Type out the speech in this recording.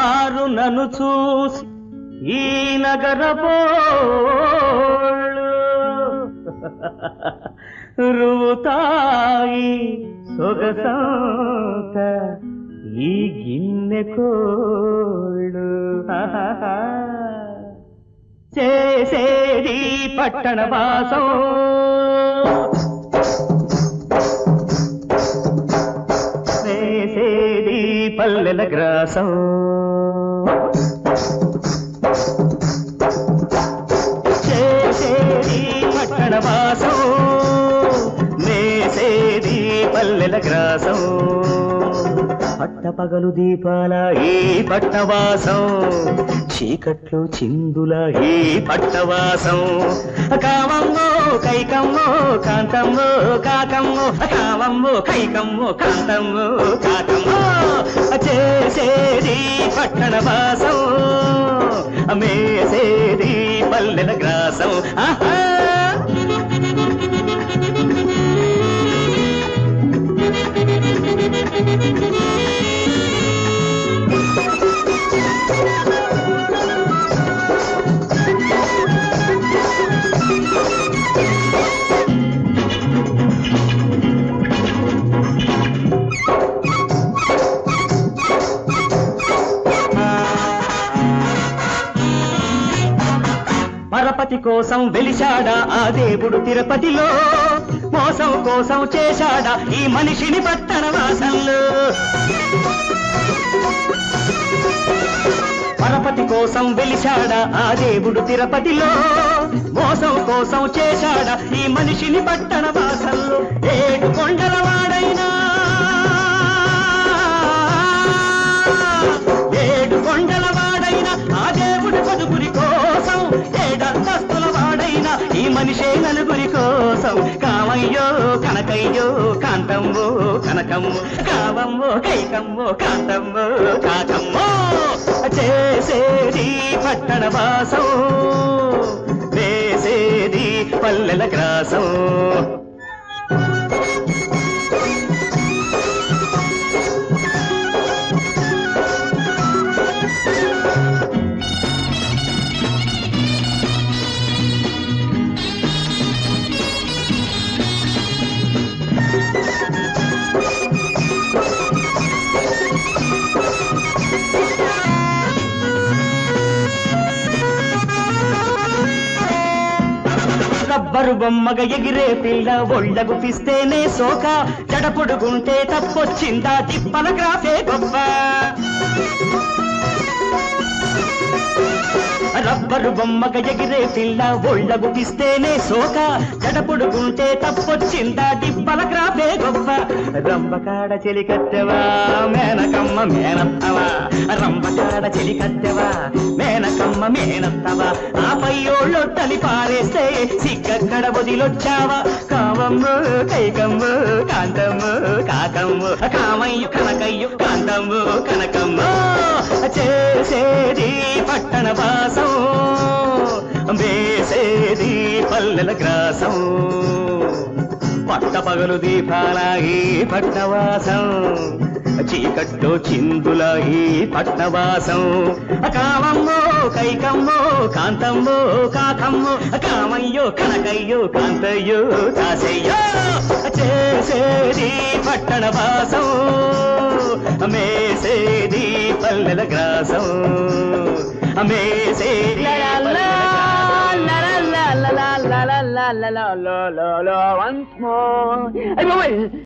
రారు నన్ను చూసి ఈ నగరపోళ్ళు రువుతాయి సొగసంత ఈ గిన్నె కోళ్ళు చేసేది పట్టణ వాసం వేసేది పల్లెల గ్రాసం చేసేది పట్టణ వాసం మేసేది పల్లెల గ్రాసం పట్టపగలు దీపాల ఈ పట్టవాసం చీకట్లు చిందుల ఈ పట్టవాసం కామమ్మో కైకమ్మో కాంతమ్మో కాకమ్మో కామమ్మో కైకమ్మో కాంతమ్మో కాకమ్మో చేసేది పట్టణ వాసం మేసేది పల్లెల గ్రాసం ఆహా పరపతి కోసం వెలిశాడా ఆ దేవుడు తిరుపతిలో మోసం కోసం చేశాడా ఈ మనిషిని పట్టణ వాసంలో పరపతి కోసం వెలిశాడా ఆ దేవుడు తిరుపతిలో మోసం కోసం చేశాడా ఈ మనిషిని పట్టణ వాసంలో ఏడు కొండల వాడైనా ఏడు కొండల వాడైనా ఆ దేవుడి పదుగురి కోసం ఏడంతస్తుల వాడైనా ఈ మనిషే నలుగురి కోసం కామయ్యో కనకయ్యో కాంతమ్మో కనకమ్మో కావమ్మో కైకమ్మో కాంతమ్మో కాకమ్మో చేసేది పట్టణ వాసం వేసేది పల్లెల గ్రాసం రబ్బరు బొమ్మగ ఎగిరే పిల్ల ఒళ్ళగు పిస్తేనే సోక జడపొడుగుంటే తప్పొచ్చిందా తిప్పల గ్రాఫే గొప్ప రబ్బరు బొమ్మగ ఎగిరే పిల్ల ఒళ్ళగు పిస్తేనే సోక జడపొడుగుంటే తప్పొచ్చిందా దిబ్బల గ్రాఫే గొప్ప రంబకాడ చెలికత్తెవా మేనకమ్మ మేనత్తవా రంబకాడ చెలికత్తెవా మేనకమ్మ మేనత్తవా ఆ పయ్యోళ్ళొట్టని పారేస్తే సిగ్గక్కడ వదిలొచ్చావా కావమ్ము కైకమ్ము కాంతమ్ము కాకమ్ము కామయ్యు కనకయ్యు కాంతమ్ము కనకమ్ము చేసేది పట్టణ వాసం వేసేది పల్లెల గ్రాసం పట్టపగలు దీపాల ఈ పట్టవాసం చీకట్లో చిందుల ఈ పట్టవాసం కామమ్మో కైకమ్మో కాంతమ్మో కాకమ్మో కామయ్యో కనకయ్యో కాంతయ్యో కాసయ్యో చేసేది పట్టణ వాసం మేసేది పల్లెల గ్రాసం మేసేది పల్లెల గ్రాసం. once more.